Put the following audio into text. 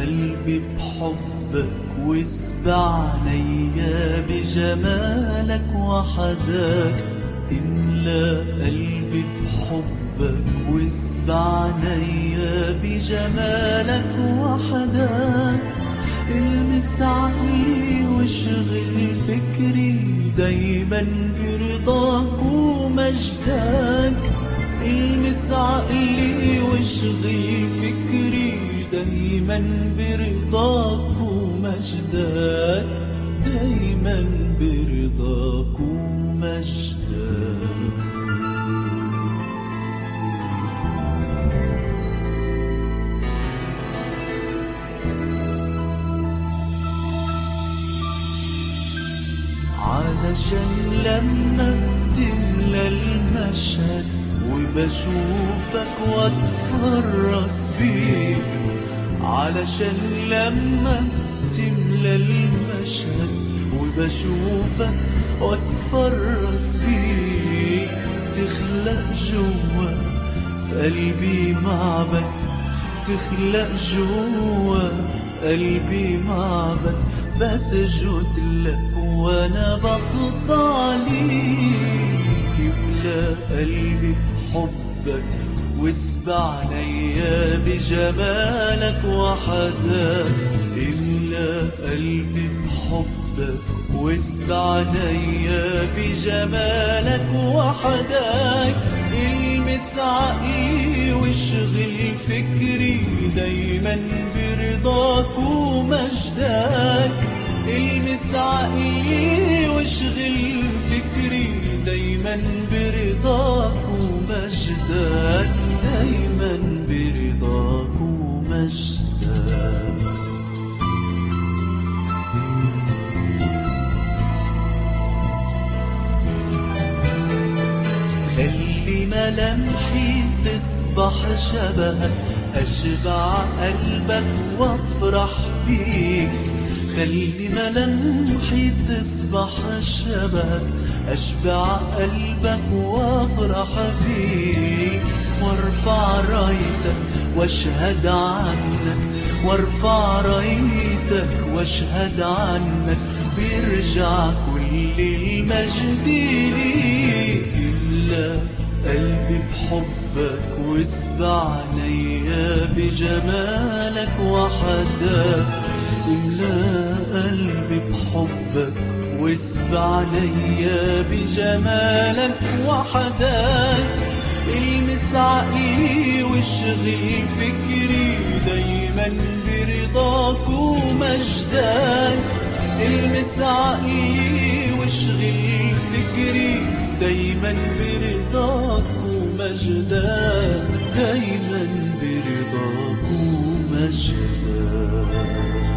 قلبي بحبك واسبع عينيا بجمالك وحدك املا قلبي بحبك واسبع عينيا بجمالك وحدك المس عقلي واشغل فكري دايما برضاك ومجدك المس عقلي واشغل فكري دايما برضاك ومجدك دايما برضاك ومجدك علشان لما بتملى المشهد وبشوفك واتفرس بيك علشان لما بتملى المشهد وبشوفك واتفرس بيك تخلق جوا في قلبي معبد تخلق جوا في قلبي معبد بسجد لك وانا بخضع ليك يملا قلبي بحبك واسبع عينيا بجمالك وحدك املا قلبي بحبك واسبع عينيا بجمالك وحدك المس عقلي واشغل فكري دايما برضاك ومجدك المس عقلي واشغل فكري دايما برضاك ومجدك دايما برضاك ومجدك خلي ملامحي تصبح شبهك أشبع قلبك وافرح بيك خلي ملامحي تصبح شبهك أشبع قلبك وافرح بيك وارفع رايتك واشهد عنك وارفع رايتك واشهد عنك بيرجع كل المجد ليك املا قلبي بحبك واسبع عينيا بجمالك وحدك املا قلبي بحبك واسبع عينيا بجمالك وحدك المس عقلي واشغل فكري دايما برضاك ومجدك المس عقلي واشغل فكري دايما برضاك ومجدك دايما برضاك ومجدك